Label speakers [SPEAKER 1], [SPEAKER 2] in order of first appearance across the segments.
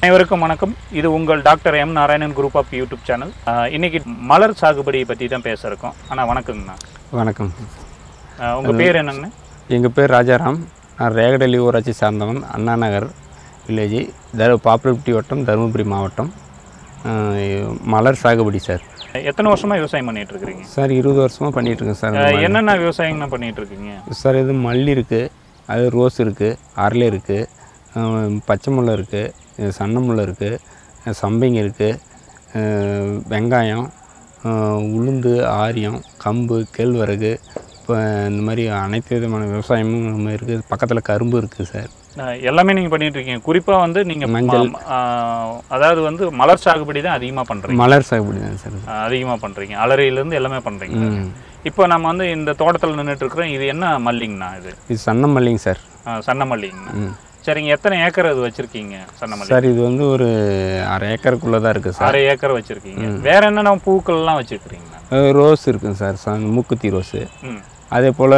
[SPEAKER 1] அனைவருக்கும் வணக்கம் இது உங்கள் doctor M Narayanan group of YouTube channel ஆஹ் இன்னைக்கு மலர் சாகுபடி பற்றி தான் பேச இருக்கோம் ஆனால் வணக்கங்கண்ணா
[SPEAKER 2] வணக்கம்
[SPEAKER 1] ஆஹ் உங்க பேர் என்னங்கண்ணா
[SPEAKER 2] எங்கள் பேர் ராஜாராம் நான் ரேகடலி ஊராட்சி சார்ந்தவன் அண்ணா நகர் வில்லேஜ் தரு பாப்புலர்ட்டி வட்டம் தருமபுரி மாவட்டம் அஹ், மலர் சாகுபடி சார்
[SPEAKER 1] எத்தனை வருஷமா விவசாயம் பண்ணிட்டு இருக்கிறீங்க
[SPEAKER 2] சார் இருபது வருஷமாக பண்ணிகிட்ருக்கேன் சார்
[SPEAKER 1] ஆஹ் என்னென்ன விவசாயங்கண்ணா பண்ணிட்டு இருக்கீங்க
[SPEAKER 2] சார் இது மல்லி இருக்குது அது ரோஸ் இருக்குது அரளி இருக்குது பச்சை முல்லை இருக்குது சன்ன முல்லை இருக்குது சம்பங்கி இருக்குது வெங்காயம் அஹ், உளுந்து ஆரியம் கம்பு கேழ்வரகு இப்போ இந்த மாதிரி அனைத்து விதமான விவசாயமும் நம்ம இருக்குது பக்கத்தில் கரும்பு இருக்குது சார்
[SPEAKER 1] ஆஹ் எல்லாமே நீங்க பண்ணிட்டு இருக்கீங்க குறிப்பா வந்து நீங்க
[SPEAKER 2] மஞ்சள்.
[SPEAKER 1] ம- ஆஹ் அதாவது வந்து மலர் சாகுபடி தான் அதிகமா பண்றீங்க
[SPEAKER 2] மலர் சாகுபடி தான் சார் இது.
[SPEAKER 1] ஆஹ் அதிகமா பண்றீங்க அலறியில இருந்து எல்லாமே பண்றீங்க
[SPEAKER 2] ம்.
[SPEAKER 1] இப்போ நம்ம வந்து இந்த தோட்டத்தில் நின்றுட்டு இருக்கிறோம் இது என்ன மல்லிங்கண்ணா இது
[SPEAKER 2] இது சன்ன மல்லிங்க சார்
[SPEAKER 1] ஆஹ் சன்ன மல்லிங்கண்ணா
[SPEAKER 2] ம்.
[SPEAKER 1] சரிங்க எத்தனை ஏக்கர் இது வச்சிருக்கீங்க சன்ன மல்லி
[SPEAKER 2] சார் இது வந்து ஒரு அரை ஏக்கருக்குள்ளே தான் இருக்குது சார்
[SPEAKER 1] அரை ஏக்கர் வச்சிருக்கீங்க வேற என்னென்ன பூக்கள்லாம் வச்சிருக்கிறீங்க
[SPEAKER 2] அஹ் ரோஸ் இருக்குங்க சார் ச- மூக்குத்தி ரோஸு
[SPEAKER 1] ம்
[SPEAKER 2] அதே போல்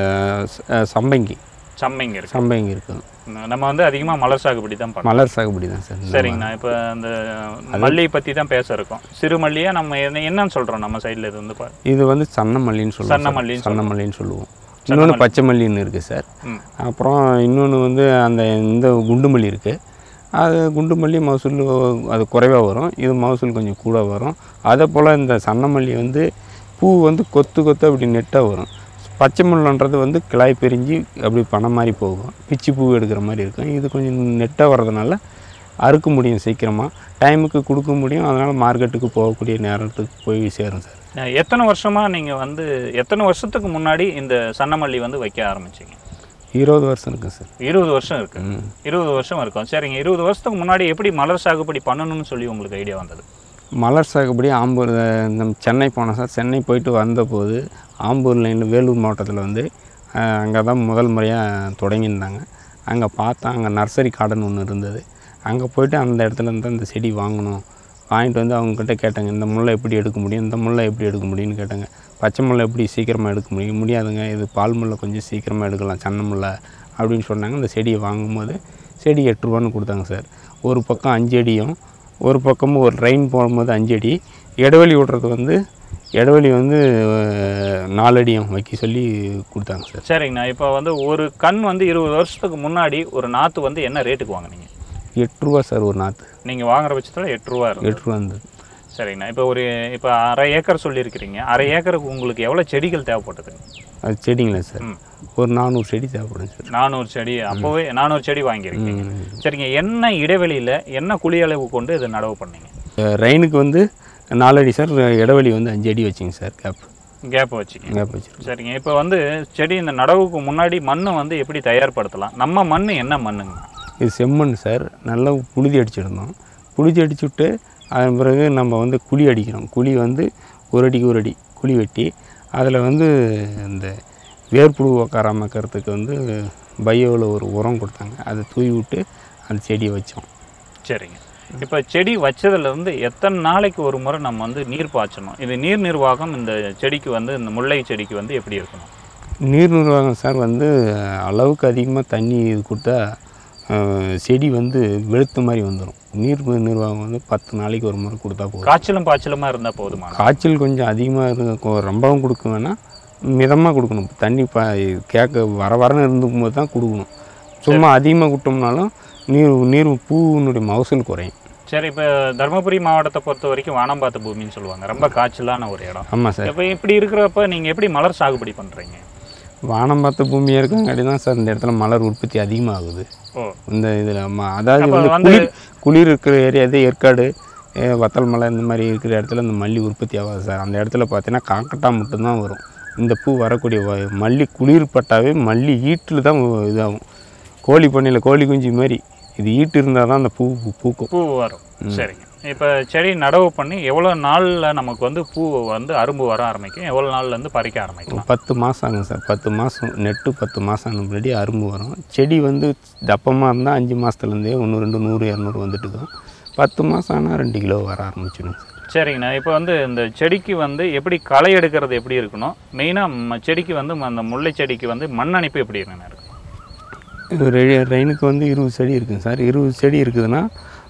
[SPEAKER 2] சம்பங்கி
[SPEAKER 1] சம்மைங்க இருக்கு
[SPEAKER 2] சம்பங்கி இருக்கும்
[SPEAKER 1] நம்ம வந்து அதிகமா மலர் சாகுபடி தான் பண்ணோம்
[SPEAKER 2] மலர் சாகுபடி தான் சார்
[SPEAKER 1] சரிங்கண்ணா இப்போ அந்த மல்லி பத்தி தான் பேச இருக்கோம் சிறு மல்லியா நம்ம என்ன என்னன்னு சொல்றோம் நம்ம சைடுல இது வந்து பா-
[SPEAKER 2] இது வந்து சன்ன மல்லின்னு சொல்லுவோம்
[SPEAKER 1] சன்ன
[SPEAKER 2] சார்.
[SPEAKER 1] மல்லின்னு
[SPEAKER 2] சன்ன மல்லின்னு சொல்லுவோம் இன்னொன்று பச்சை மல்லின்னு இருக்குது சார்
[SPEAKER 1] ம்
[SPEAKER 2] அப்புறம் இன்னொன்று வந்து அந்த இந்த குண்டு மல்லி இருக்குது அது குண்டு மல்லி மகசூல் அது குறைவாக வரும் இது மகசூல் கொஞ்சம் கூட வரும் அதே போல் இந்த சன்ன மல்லி வந்து பூ வந்து கொத்து கொத்து அப்படி நெட்டாக வரும் பச்சை முள்ளன்றது வந்து கிளாய் பிரிஞ்சு அப்படி பனை மாதிரி போகும் பிச்சி பூ எடுக்கிற மாதிரி இருக்கும் இது கொஞ்சம் நெட்டாக வர்றதுனால அறுக்க முடியும் சீக்கிரமாக டைமுக்கு கொடுக்க முடியும் அதனால் மார்க்கெட்டுக்கு போகக்கூடிய நேரத்துக்கு போய் சேரும் சார்
[SPEAKER 1] அஹ் எத்தனை வருஷமா நீங்க வந்து எத்தனை வருஷத்துக்கு முன்னாடி இந்த சன்ன மல்லி வந்து வைக்க ஆரம்பிச்சீங்க
[SPEAKER 2] இருபது வருஷம் இருக்குது சார்
[SPEAKER 1] இருபது வருஷம் இருக்கு
[SPEAKER 2] ம்.
[SPEAKER 1] இருபது வருஷம் இருக்கும் சரிங்க இருபது வருஷத்துக்கு முன்னாடி எப்படி மலர் சாகுபடி பண்ணணும்னு சொல்லி உங்களுக்கு ஐடியா வந்தது
[SPEAKER 2] மலர் சாகுபடி ஆம்பூர் அஹ், நம்ம சென்னை போனோம் சார் சென்னை போயிட்டு வந்தபோது ஆம்பூர் லைனில் வேலூர் மாவட்டத்தில் வந்து அங்கே தான் முதல் முறையாக தொடங்கியிருந்தாங்க அங்கே பார்த்தா அங்கே நர்சரி கார்டன் ஒன்று இருந்தது அங்கே போயிட்டு அந்த இடத்துல இருந்து அந்த செடி வாங்கணும் வாங்கிட்டு வந்து அவங்கக்கிட்ட கேட்டாங்க இந்த முல்லை எப்படி எடுக்க முடியும் இந்த முல்லை எப்படி எடுக்க முடியும்னு கேட்டாங்க பச்சை முல்லை எப்படி சீக்கிரமாக எடுக்க முடியும் முடியாதுங்க இது பால் முல்லை கொஞ்சம் சீக்கிரமாக எடுக்கலாம் சன்ன முல்லை அப்படின்னு சொன்னாங்க இந்த செடியை வாங்கும்போது செடி எட்டு ரூபான்னு கொடுத்தாங்க சார் ஒரு பக்கம் அஞ்சு அடியும் ஒரு பக்கமும் ஒரு ட்ரெயின் போகும்போது அஞ்சு அடி இடைவெளி விடுறது வந்து இடைவெளி வந்து அஹ், நாலு அடியும் வைக்க சொல்லி கொடுத்தாங்க சார்
[SPEAKER 1] சரிங்கண்ணா இப்போ வந்து ஒரு கண் வந்து இருபது வருஷத்துக்கு முன்னாடி ஒரு நாற்று வந்து என்ன ரேட்டுக்கு வாங்குனீங்க
[SPEAKER 2] எட்டு ரூபா சார் ஒரு நாற்று
[SPEAKER 1] நீங்க வாங்குற பட்சத்தில் எட்டு ரூபா இருக்கும்
[SPEAKER 2] எட்டு ரூபா இருந்தது
[SPEAKER 1] சரிங்கண்ணா இப்போ ஒரு இப்போ அரை ஏக்கர் சொல்லியிருக்கிறீங்க அரை ஏக்கருக்கு உங்களுக்கு எவ்வளோ செடிகள் தேவைப்பட்டதுங்க
[SPEAKER 2] அது செடிங்களா சார்
[SPEAKER 1] ம்.
[SPEAKER 2] ஒரு நானூறு செடி தேவைப்படும் சார்
[SPEAKER 1] நானூறு செடி அப்போவே நானூறு செடி வாங்கியிருக்கீங்க
[SPEAKER 2] ம்.
[SPEAKER 1] சரிங்க என்ன இடைவெளியில் என்ன குழி அளவு கொண்டு இதை நடவு பண்ணீங்க
[SPEAKER 2] அஹ், ரெயினுக்கு வந்து நாலு அடி சார் இடைவெளி வந்து அஞ்சு அடி வச்சுங்க சார் கேப்
[SPEAKER 1] கேப் வச்சுக்கீங்க
[SPEAKER 2] கேப் வச்சுருக்கோம்
[SPEAKER 1] சரிங்க இப்போ வந்து செடி இந்த நடவுக்கு முன்னாடி மண்ணை வந்து எப்படி தயார்படுத்தலாம் நம்ம மண் என்ன மண்ணுங்க
[SPEAKER 2] இது செம்மண் சார் நல்லா புழுதி அடிச்சிருந்தோம் புழுதி அடிச்சுட்டு அதன் பிறகு நம்ம வந்து குழி அடிக்கிறோம் குழி வந்து ஒரு அடிக்கு ஒரு அடி குழி வெட்டி அதில் வந்து இந்த வேர்ப்புழு உக்காராம இருக்கிறதுக்கு வந்து பயோவில் ஒரு உரம் கொடுத்தாங்க அதை தூவி விட்டு அந்த செடியை வச்சோம்
[SPEAKER 1] சரிங்க இப்போ செடி வச்சதுலேருந்து எத்தனை நாளைக்கு ஒரு முறை நம்ம வந்து நீர் பாய்ச்சணும் இது நீர் நிர்வாகம் இந்த செடிக்கு வந்து இந்த முல்லை செடிக்கு வந்து எப்படி இருக்கணும்
[SPEAKER 2] நீர் நிர்வாகம் சார் வந்து அளவுக்கு அதிகமாக தண்ணி இது கொடுத்தா அஹ், செடி வந்து வெளுத்த மாதிரி வந்துடும் நீர் நிர்வாகம் வந்து பத்து நாளைக்கு ஒரு முறை கொடுத்தா போதும்
[SPEAKER 1] காய்ச்சலும் பாய்ச்சலுமா இருந்தால் போதுமா
[SPEAKER 2] காய்ச்சல் கொஞ்சம் அதிகமாக இருக்கும் ரொம்பவும் கொடுக்க வேணாம் மிதமாக கொடுக்கணும் தண்ணி ப கேட்க வர வரன்னு இருக்கும்போது தான் கொடுக்கணும் சும்மா அதிகமாக விட்டோம்னாலும் நீர் நீர் பூவினுடைய மகசூல் குறையும்
[SPEAKER 1] சரி இப்போ தருமபுரி மாவட்டத்தை பொறுத்த வரைக்கும் வானம்பாத்த பூமின்னு சொல்லுவாங்க ரொம்ப காய்ச்சலான ஒரு இடம்
[SPEAKER 2] ஆமாம் சார்
[SPEAKER 1] இப்போ இப்படி இருக்கிறப்ப நீங்கள் எப்படி மலர் சாகுபடி பண்ணுறீங்க
[SPEAKER 2] வானம் பார்த்த பூமியாக இருக்கங்காட்டி தான் சார் இந்த இடத்துல மலர் உற்பத்தி அதிகமாகுது
[SPEAKER 1] ஓ
[SPEAKER 2] இந்த இதில் அதாவது
[SPEAKER 1] அப்ப
[SPEAKER 2] வந்து
[SPEAKER 1] வந்து-
[SPEAKER 2] குளிர் குளிர் இருக்கிற ஏரியா இது ஏற்காடு ஏ, வத்தல் மலை இந்த மாதிரி இருக்கிற இடத்துல இந்த மல்லி உற்பத்தி ஆகாது சார் அந்த இடத்துல பார்த்தீங்கன்னா காக்கட்டா மட்டும்தான் வரும் இந்த பூ வரக்கூடிய வ- மல்லி குளிர் பட்டாவே மல்லி ஈட்டில் தான் இதாகும் கோழி பண்ணையில் கோழி குஞ்சு மாதிரி இது ஈட்டு இருந்தால் தான் அந்த பூ பூ- பூக்கும்
[SPEAKER 1] பூ வரும் சரிங்க இப்போ செடி நடவு பண்ணி எவ்வளோ நாளில் நமக்கு வந்து பூ வந்து அரும்பு வர ஆரம்பிக்கும் எவ்வளோ நாள்லேருந்து பறிக்க ஆரம்பிக்கலாம்
[SPEAKER 2] பத்து மாதம் ஆகும் சார் பத்து மாதம் நெட்டு பத்து மாதம் முன்னாடி அரும்பு வரும் செடி வந்து தப்பமாக இருந்தால் அஞ்சு மாதத்துலேருந்தே ஒன்று ரெண்டு நூறு இரநூறு வந்துட்டு இருக்கும் பத்து மாதம் ஆனால் ரெண்டு கிலோ வர ஆரம்பிச்சிடும் சார்
[SPEAKER 1] சரிங்கண்ணா இப்போ வந்து இந்த செடிக்கு வந்து எப்படி களை எடுக்கிறது எப்படி இருக்கணும் மெயினாக செடிக்கு வந்து அந்த முல்லை செடிக்கு வந்து மண் அணைப்பு எப்படி இருக்குண்ணா இருக்கும்
[SPEAKER 2] இது ரெ- ரெயினுக்கு வந்து இருபது செடி இருக்குங்க சார் இருபது செடி இருக்குதுன்னா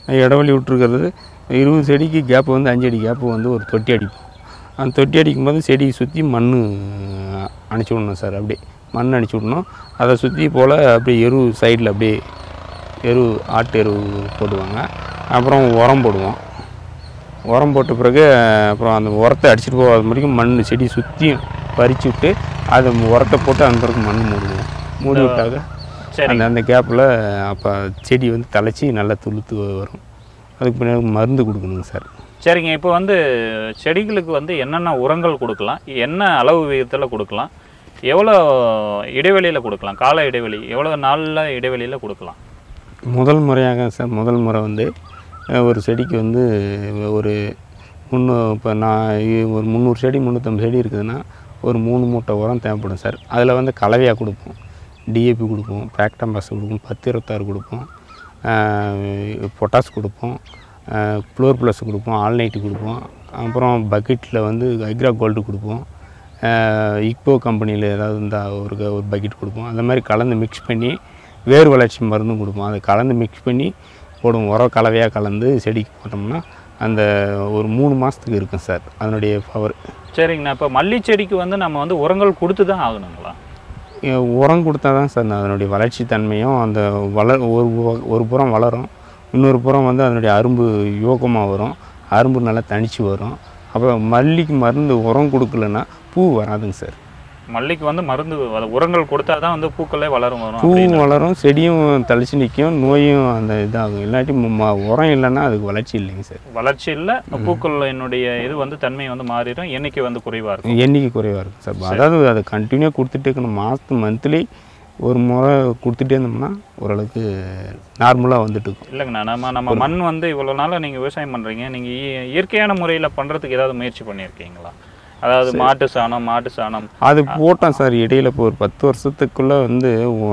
[SPEAKER 2] இடைவெளி விட்டுருக்கிறது இருபது செடிக்கு கேப்பு வந்து அஞ்சு அடி கேப்பு வந்து ஒரு தொட்டி அடிப்போம் அந்த தொட்டி அடிக்கும் போது செடியை சுற்றி மண் அணைச்சி விடணும் சார் அப்படியே மண் அணைச்சி விடணும் அதை சுற்றி போல் அப்படியே எரு சைடில் அப்படியே எரு ஆட்டு எரு போடுவாங்க அப்புறம் உரம் போடுவோம் உரம் போட்ட பிறகு அப்புறம் அந்த உரத்தை அடிச்சிட்டு போகாத முடிக்கும் மண் செடி சுற்றியும் பறித்து விட்டு அதை உரத்தை போட்டு அந்த பிறகு மண் மூடுவோம் மூடி விட்டாக்க
[SPEAKER 1] சரி
[SPEAKER 2] அந்த அந்த கேப்பில் அப்போ செடி வந்து தழைச்சி நல்லா துளுத்து வரும் அதுக்கு பின்னாடி மருந்து கொடுக்கணுங்க சார்
[SPEAKER 1] சரிங்க இப்போ வந்து செடிகளுக்கு வந்து என்னென்ன உரங்கள் கொடுக்கலாம் என்ன அளவு விகிதத்தில் கொடுக்கலாம் எவ்வளோ இடைவெளியில் கொடுக்கலாம் கால இடைவெளி எவ்வளோ நாளில் இடைவெளியில் கொடுக்கலாம்
[SPEAKER 2] முதல் முறையாக சார் முதல் முறை வந்து அஹ், ஒரு செடிக்கு வந்து ஒரு முன்னூ இப்போ நான் இ- ஒரு முந்நூறு செடி முந்நூற்றம்பது செடி இருக்குதுன்னா ஒரு மூணு மூட்டை உரம் தேவைப்படும் சார் அதில் வந்து கலவையாக கொடுப்போம் டிஏபி கொடுப்போம் பேக்டம்பாஸ் கொடுப்போம் பத்து இருபத்தாறு கொடுப்போம் பொட்டாஸ் கொடுப்போம் ஃப்ளோர் ப்ளஸ் கொடுப்போம் ஆல்நைட்டு கொடுப்போம் அப்புறம் பக்கெட்டில் வந்து ஐக்ரா கோல்டு கொடுப்போம் இக்போ கம்பெனியில் ஏதாவது இருந்தால் ஒரு க- ஒரு பக்கெட் கொடுப்போம் அந்த மாதிரி கலந்து மிக்ஸ் பண்ணி வேர் வளர்ச்சி மருந்தும் கொடுப்போம் அதை கலந்து மிக்ஸ் பண்ணி போடுவோம் உரம் கலவையாக கலந்து செடிக்கு போட்டோம்னா அந்த ஒரு மூணு மாதத்துக்கு இருக்கும் சார் அதனுடைய பவர்
[SPEAKER 1] சரிங்கண்ணா இப்போ மல்லி செடிக்கு வந்து நம்ம வந்து உரங்கள் கொடுத்து தான் ஆகணுங்களா
[SPEAKER 2] உரம் கொடுத்தா தான் சார் அதனுடைய வளர்ச்சி தன்மையும் அந்த வளர் ஒரு பு- ஒரு புறம் வளரும் இன்னொரு புறம் வந்து அதனுடைய அரும்பு யோகமாக வரும் அரும்பு நல்லா தனிச்சு வரும் அப்போ மல்லிக்கு மருந்து உரம் கொடுக்கலன்னா பூ வராதுங்க சார்
[SPEAKER 1] மல்லிக்கு வந்து மருந்து வ- உரங்கள் கொடுத்தா தான் வந்து பூக்களே வளரும் வரும்
[SPEAKER 2] பூவும்
[SPEAKER 1] அப்படின்னு.
[SPEAKER 2] வளரும் செடியும் தளிச்சு நிற்கும் நோயும் அந்த இதாகும் இல்லாட்டி ம- ம- உரம் இல்லைன்னா அதுக்கு வளர்ச்சி இல்லைங்க சார்
[SPEAKER 1] வளர்ச்சி இல்லை பூக்கள் என்னுடைய இது வந்து தன்மை வந்து மாறிடும் எண்ணிக்கை வந்து குறைவாக இருக்கும்
[SPEAKER 2] எண்ணிக்கை குறைவாக இருக்கும் சார் அதாவது அதை கண்டினியூ கொடுத்துட்டே இருக்கணும் மாதத்து மந்த்லி ஒரு முறை கொடுத்துட்டே இருந்தோம்னா ஓரளவுக்கு நார்மலாக வந்துட்டு இருக்கும்
[SPEAKER 1] இல்லைங்கண்ணா நம்ம நம்ம மண் வந்து இவ்வளோ நாளாக நீங்கள் விவசாயம் பண்ணுறீங்க நீங்கள் இயற்கையான முறையில் பண்ணுறதுக்கு ஏதாவது முயற்சி பண்ணியிருக்கீங்களா அதாவது மாட்டு சாணம் மாட்டு சாணம்
[SPEAKER 2] அது போட்டோம் சார் இடையில இப்போ ஒரு பத்து வருஷத்துக்குள்ளே வந்து ஒ-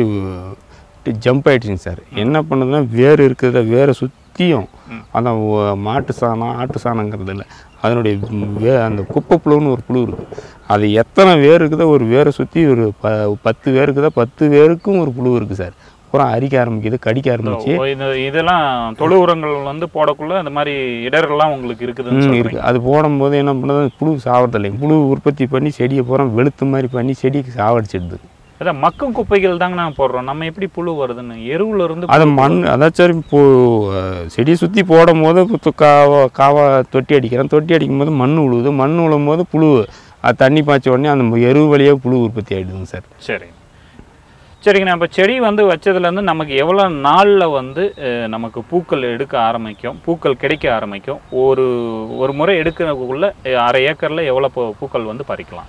[SPEAKER 2] அப்படியே ஜம்ப் ஆயிடுச்சுங்க சார் என்ன பண்ணுதுன்னா வேர் இருக்கிறத வேரை சுற்றியும் அந்த ஒ- மாட்டு சாணம் ஆட்டு சாணங்கிறது இல்லை அதனுடைய வே அந்த குப்பை புழுன்னு ஒரு புழு இருக்குது அது எத்தனை வேர் இருக்குதோ ஒரு வேரை சுற்றி ஒரு ப பத்து வேர் இருக்குதோ பத்து வேருக்கும் ஒரு புழு இருக்குது சார் பூரா அரிக்க ஆரம்பிக்குது கடிக்க ஆரம்பிச்சு
[SPEAKER 1] ஓ, இது இதெல்லாம் தொழு உரங்கள் வந்து போடக்குள்ள இந்த மாதிரி இடர்கள்லாம் உங்களுக்கு இருக்குதுன்னு
[SPEAKER 2] ம்,
[SPEAKER 1] சொல்றீங்க
[SPEAKER 2] இருக்கு அது போடும்போது என்ன பண்ணுது புழு சாவறது இல்லைங்க புழு உற்பத்தி பண்ணி செடியை பூரா வெளுத்து மாதிரி பண்ணி செடிக்கு சாவடிச்சிடுது
[SPEAKER 1] அதான் மக்கும் குப்பைகள் தாங்க நான் போடுறோம் நம்ம எப்படி புழு வருதுன்னு எருவுல இருந்து
[SPEAKER 2] அது மண் அதான் சரி இப்போ அஹ், செடியை சுற்றி போடும் போது இப்போ து- காவா காவா தொட்டி அடிக்கிறேன் தொட்டி அடிக்கும் போது மண் உழுவுது மண் உழுவும் போது புழு அது தண்ணி பாய்ச்ச உடனே அந்த எரு வழியாக புழு உற்பத்தி ஆகிடுதுங்க சார்
[SPEAKER 1] சரி சரிங்கண்ணா இப்போ செடி வந்து வச்சதுலேருந்து நமக்கு எவ்வளோ நாளில் வந்து அஹ், நமக்கு பூக்கள் எடுக்க ஆரம்பிக்கும் பூக்கள் கிடைக்க ஆரம்பிக்கும் ஒரு ஒரு முறை எடுக்கிறதுக்குள்ள அஹ், அரை ஏக்கரில் எவ்வளோ பூ- பூக்கள் வந்து பறிக்கலாம்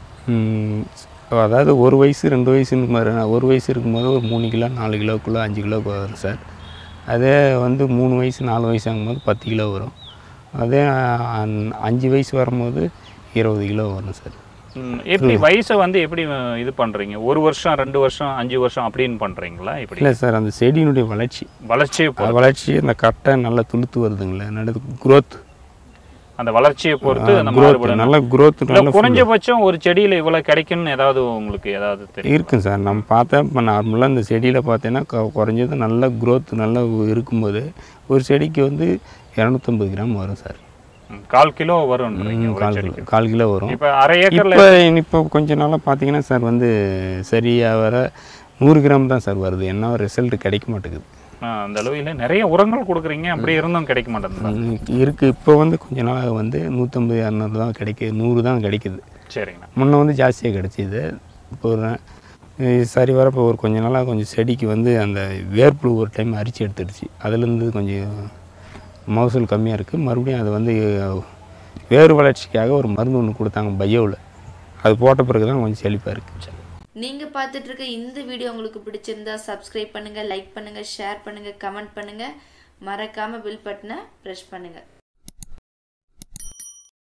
[SPEAKER 2] ம், அதாவது ஒரு வயசு ரெண்டு வயசுன்னு மாதிரி ஒரு வயசு இருக்கும்போது ஒரு மூணு கிலோ நாலு கிலோக்குள்ளே அஞ்சு கிலோக்கு வரும் சார் அதே வந்து மூணு வயசு நாலு வயசு ஆகும்போது பத்து கிலோ வரும் அதே அஹ், அஞ்சு வயசு வரும்போது இருபது கிலோ வரும் சார்
[SPEAKER 1] ம், எப்படி வயசை வந்து எப்படி அஹ், இது பண்ணுறீங்க ஒரு வருஷம் ரெண்டு வருஷம் அஞ்சு வருஷம் அப்படின்னு பண்ணுறீங்களா இப்படி
[SPEAKER 2] இல்லை சார் அந்த செடியினுடைய வளர்ச்சி
[SPEAKER 1] வளர்ச்சியை பொ-
[SPEAKER 2] அது வளர்ச்சி அந்த கட்டை நல்லா துளுத்து வருதுங்களே நல்லது குரோத்
[SPEAKER 1] அந்த வளர்ச்சியை பொறுத்து அந்த
[SPEAKER 2] குரோத்
[SPEAKER 1] மாறுபடும்
[SPEAKER 2] நல்ல குரோத்
[SPEAKER 1] இல்ல
[SPEAKER 2] நல்ல
[SPEAKER 1] குறைஞ்சபட்சம் ஒரு செடியில் இவ்வளோ கிடைக்கும்னு ஏதாவது உங்களுக்கு ஏதாவது தெரியும்
[SPEAKER 2] இருக்கும் சார் நம்ம பார்த்தா இப்போ நார்மலாக இந்த செடியில் பார்த்தீங்கன்னா க- குறைஞ்சது நல்ல growth நல்லா இருக்கும்போது ஒரு செடிக்கு வந்து இரநூத்தம்பது கிராம் வரும் சார்
[SPEAKER 1] ம், கால் கிலோ வரும்ன்றீங்க ஒரு
[SPEAKER 2] கால்
[SPEAKER 1] செடிக்கு
[SPEAKER 2] கிலோ கால் கிலோ வரும்
[SPEAKER 1] இப்போ அரை ஏக்கர்ல
[SPEAKER 2] இப்போ இப்போ கொஞ்ச நாளாக பார்த்தீங்கன்னா சார் வந்து சரியாக வர நூறு கிராம் தான் சார் வருது என்ன ரிசல்ட் கிடைக்க மாட்டேங்குது
[SPEAKER 1] ஆ, அந்த அளவில் நிறைய உரங்கள் கொடுக்குறீங்க அப்படி இருந்தும் கிடைக்க மாட்டேங்குது
[SPEAKER 2] ம், இருக்கு இப்போ வந்து கொஞ்ச நாளாக வந்து நூற்றம்பது இரநூறு தான் கிடைக்குது நூறு தான் கிடைக்குது
[SPEAKER 1] சரிங்கண்ணா
[SPEAKER 2] முன்ன வந்து ஜாஸ்தியாக கிடச்சிது இப்போ ஒரு இது சரி வர இப்போ ஒரு கொஞ்ச நாளாக கொஞ்சம் செடிக்கு வந்து அந்த வேர்ப்புழு ஒரு டைம் அரிச்சு எடுத்துடுச்சு அதுலேருந்து கொஞ்சம் மகசூல் கம்மியாக இருக்குது மறுபடியும் அது வந்து வேறு வளர்ச்சிக்காக ஒரு மருந்து ஒன்று கொடுத்தாங்க பயோவில் அது போட்ட பிறகு தான் கொஞ்சம் செழிப்பாக இருக்குது
[SPEAKER 3] நீங்க பார்த்துட்டு இருக்க இந்த வீடியோ உங்களுக்கு பிடிச்சிருந்தா சப்ஸ்கிரைப் பண்ணுங்க லைக் பண்ணுங்க ஷேர் பண்ணுங்க கமெண்ட் பண்ணுங்க மறக்காம பில் பட்டனை ப்ரெஸ் பண்ணுங்க